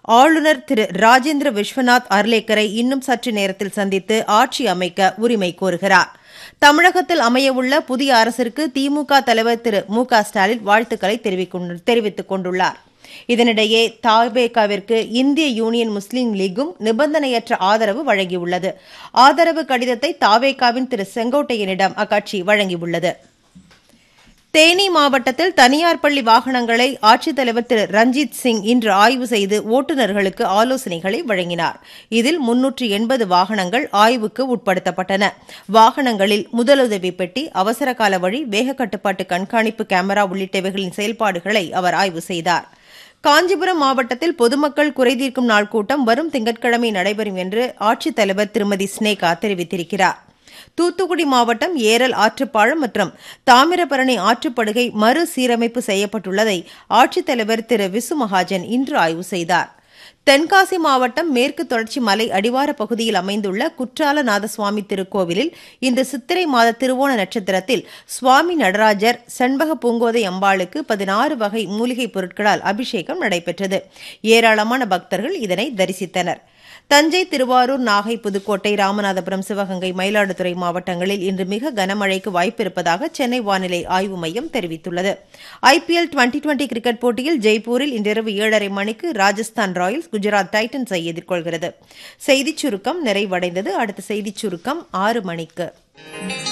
ஆளுநர் திரு ராஜேந்திர விஸ்வநாத் அர்லேக்கரை இன்னும் சற்று நேரத்தில் சந்தித்து ஆட்சி அமைக்க உரிமை கோருகிறார் தமிழகத்தில் அமையவுள்ள புதிய அரசிற்கு திமுக தலைவர் திரு மு க ஸ்டாலின் வாழ்த்துக்களை தெரிவித்துக் கொண்டுள்ளார் இதனிடையே தாவேகாவிற்கு இந்திய யூனியன் முஸ்லீம் லீக்கும் நிபந்தனையற்ற ஆதரவு வழங்கியுள்ளது ஆதரவு கடிதத்தை தாவேகாவின் திரு செங்கோட்டையனிடம் அக்கட்சி வழங்கியுள்ளது தேனி மாவட்டத்தில் தனியார் பள்ளி வாகனங்களை ஆட்சித்தலைவர் திரு ரஞ்சித் சிங் இன்று ஆய்வு செய்து ஓட்டுநர்களுக்கு ஆலோசனைகளை வழங்கினார் இதில் முன்னூற்று எண்பது வாகனங்கள் ஆய்வுக்கு உட்படுத்தப்பட்டன வாகனங்களில் முதலுதவி பெட்டி அவசரகால வழி வேக கட்டுப்பாட்டு கண்காணிப்பு கேமரா உள்ளிட்டவைகளின் செயல்பாடுகளை அவர் ஆய்வு செய்தார் காஞ்சிபுரம் மாவட்டத்தில் பொதுமக்கள் குறைதீர்க்கும் நாள் கூட்டம் வரும் திங்கட்கிழமை நடைபெறும் என்று ஆட்சித்தலைவர் திருமதி ஸ்னேகா தெரிவித்திருக்கிறார் தூத்துக்குடி மாவட்டம் ஏரல் ஆற்றுப்பாலம் மற்றும் தாமிரபரணி ஆற்றுப்படுகை மறுசீரமைப்பு செய்யப்பட்டுள்ளதை ஆட்சித்தலைவர் திரு விசு மகாஜன் இன்று ஆய்வு செய்தார் தென்காசி மாவட்டம் மேற்கு தொடர்ச்சி மலை அடிவார பகுதியில் அமைந்துள்ள குற்றாலநாத சுவாமி திருக்கோவிலில் இந்த சித்திரை மாத திருவோண நட்சத்திரத்தில் சுவாமி நடராஜர் செண்பக பூங்கோதை அம்பாளுக்கு பதினாறு வகை மூலிகைப் பொருட்களால் அபிஷேகம் நடைபெற்றது ஏராளமான பக்தர்கள் இதனை தரிசித்தனர் தஞ்சை திருவாரூர் நாகை புதுக்கோட்டை ராமநாதபுரம் சிவகங்கை மயிலாடுதுறை மாவட்டங்களில் இன்று மிக கனமழைக்கு வாய்ப்பிருப்பதாக சென்னை வானிலை ஆய்வு மையம் தெரிவித்துள்ளது ஐபிஎல் டுவெண்டி டுவெண்டி கிரிக்கெட் போட்டியில் ஜெய்ப்பூரில் இன்றிரவு ஏழரை மணிக்கு ராஜஸ்தான் ராயல்ஸ் குஜராத் டைட்டன்ஸை எதிர்கொள்கிறது செய்திச் சுருக்கம் நிறைவடைந்தது அடுத்த செய்திச் சுருக்கம் ஆறு மணிக்கு